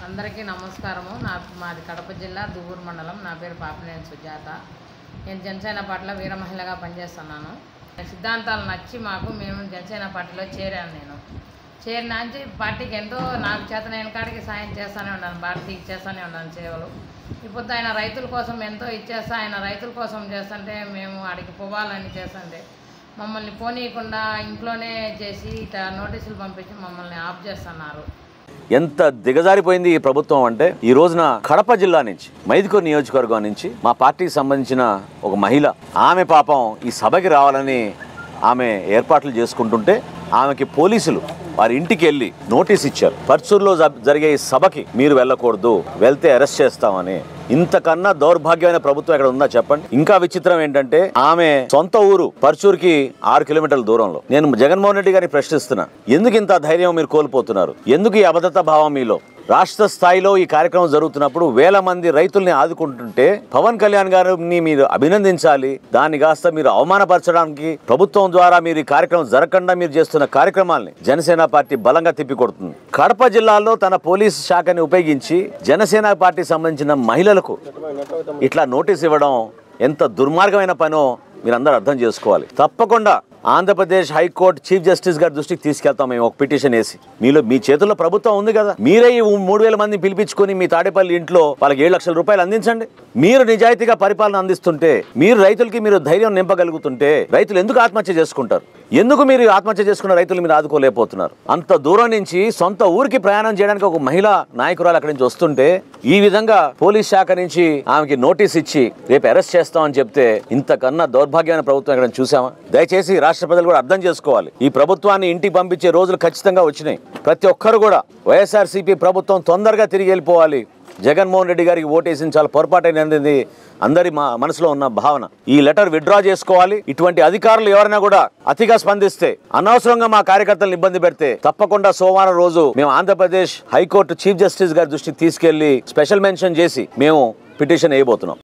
అందరికీ నమస్కారము నా మాది కడప జిల్లా దువ్వూరు మండలం నా పేరు పాపినేని సుజాత నేను జనసేన పార్టీలో వీర మహిళగా పనిచేస్తున్నాను సిద్ధాంతాలు నచ్చి మాకు మేము జనసేన పార్టీలో చేరాను నేను చేరినాంచి పార్టీకి ఎంతో నాకు చేత నేను కాడికి సాయం చేస్తూనే ఉన్నాను భారతీకి చేస్తూనే ఉన్నాను సేవలు ఇప్పుడు ఆయన రైతుల కోసం ఎంతో ఇచ్చేస్తా ఆయన రైతుల కోసం చేస్తుంటే మేము ఆడికి పోవాలని చేస్తుంటే మమ్మల్ని పోనీయకుండా ఇంట్లోనే చేసి ఇట్లా నోటీసులు పంపించి మమ్మల్ని ఆఫ్ చేస్తున్నారు ఎంత దిగజారిపోయింది ఈ ప్రభుత్వం అంటే ఈ రోజున కడప జిల్లా నుంచి మైదుకూరు నియోజకవర్గం నుంచి మా పార్టీకి సంబంధించిన ఒక మహిళ ఆమె పాపం ఈ సభకి రావాలని ఆమె ఏర్పాట్లు చేసుకుంటుంటే ఆమెకి పోలీసులు వారి ఇంటికి వెళ్ళి నోటీస్ ఇచ్చారు పర్చూరులో జ- జరిగే ఈ సభకి మీరు వెళ్ళకూడదు వెళ్తే అరెస్ట్ చేస్తామని ఇంతకన్నా దౌర్భాగ్యమైన ప్రభుత్వం ఇక్కడ ఉందా చెప్పండి ఇంకా విచిత్రం ఏంటంటే ఆమె సొంత ఊరు పర్చూర్కి ఆరు కిలోమీటర్ల దూరంలో నేను జగన్మోహన్ రెడ్డి గారిని ప్రశ్నిస్తున్నా ఎందుకు ఇంత ధైర్యం మీరు కోల్పోతున్నారు ఎందుకు ఈ అభద్రతా భావం మీలో రాష్ట్ర స్థాయిలో ఈ కార్యక్రమం జరుగుతున్నప్పుడు వేల మంది రైతుల్ని ఆదుకుంటుంటే పవన్ కళ్యాణ్ గారిని మీరు అభినందించాలి దాన్ని కాస్త మీరు అవమానపరచడానికి ప్రభుత్వం ద్వారా మీరు ఈ కార్యక్రమం జరగకుండా మీరు చేస్తున్న కార్యక్రమాల్ని జనసేన పార్టీ బలంగా తిప్పికొడుతుంది కడప జిల్లాలో తన పోలీసు శాఖని ఉపయోగించి జనసేన పార్టీకి సంబంధించిన మహిళలకు ఇట్లా నోటీస్ ఇవ్వడం ఎంత దుర్మార్గమైన పనో మీరందరూ అర్థం చేసుకోవాలి తప్పకుండా ఆంధ్రప్రదేశ్ హైకోర్టు చీఫ్ జస్టిస్ గారి దృష్టికి తీసుకెళ్తాం మేము ఒక పిటిషన్ వేసి మీలో మీ చేతుల్లో ప్రభుత్వం ఉంది కదా మీరే ఈ మూడు వేల మంది పిలిపించుకొని మీ తాడేపల్లి ఇంట్లో వాళ్ళకి ఏడు లక్షల రూపాయలు అందించండి మీరు నిజాయితీగా పరిపాలన అందిస్తుంటే మీరు రైతులకి మీరు ధైర్యం నింపగలుగుతుంటే రైతులు ఎందుకు ఆత్మహత్య చేసుకుంటారు ఎందుకు మీరు ఆత్మహత్య చేసుకున్న రైతులు మీరు ఆదుకోలేకపోతున్నారు అంత దూరం నుంచి సొంత ఊరికి ప్రయాణం చేయడానికి ఒక మహిళా నాయకురాలు అక్కడి నుంచి వస్తుంటే ఈ విధంగా పోలీస్ శాఖ నుంచి ఆమెకి నోటీస్ ఇచ్చి రేపు అరెస్ట్ చేస్తామని చెప్తే ఇంతకన్నా దౌర్భాగ్యమైన ప్రభుత్వం ఎక్కడ చూసామా దయచేసి రాష్ట్ర ప్రజలు కూడా అర్థం చేసుకోవాలి ఈ ప్రభుత్వాన్ని ఇంటికి పంపించే రోజులు ఖచ్చితంగా వచ్చినాయి ప్రతి ఒక్కరు కూడా వైఎస్ఆర్సీపీ ప్రభుత్వం తొందరగా తిరిగి వెళ్ళిపోవాలి జగన్మోహన్ రెడ్డి గారికి ఓటేసిన చాలా పొరపాటైనది అందరి మా మనసులో ఉన్న భావన ఈ లెటర్ విత్డ్రా చేసుకోవాలి ఇటువంటి అధికారులు ఎవరైనా కూడా అతిగా స్పందిస్తే అనవసరంగా మా కార్యకర్తలను ఇబ్బంది పెడితే తప్పకుండా సోమవారం రోజు మేము ఆంధ్రప్రదేశ్ హైకోర్టు చీఫ్ జస్టిస్ గారి దృష్టికి తీసుకెళ్లి స్పెషల్ మెన్షన్ చేసి మేము పిటిషన్ వేయబోతున్నాం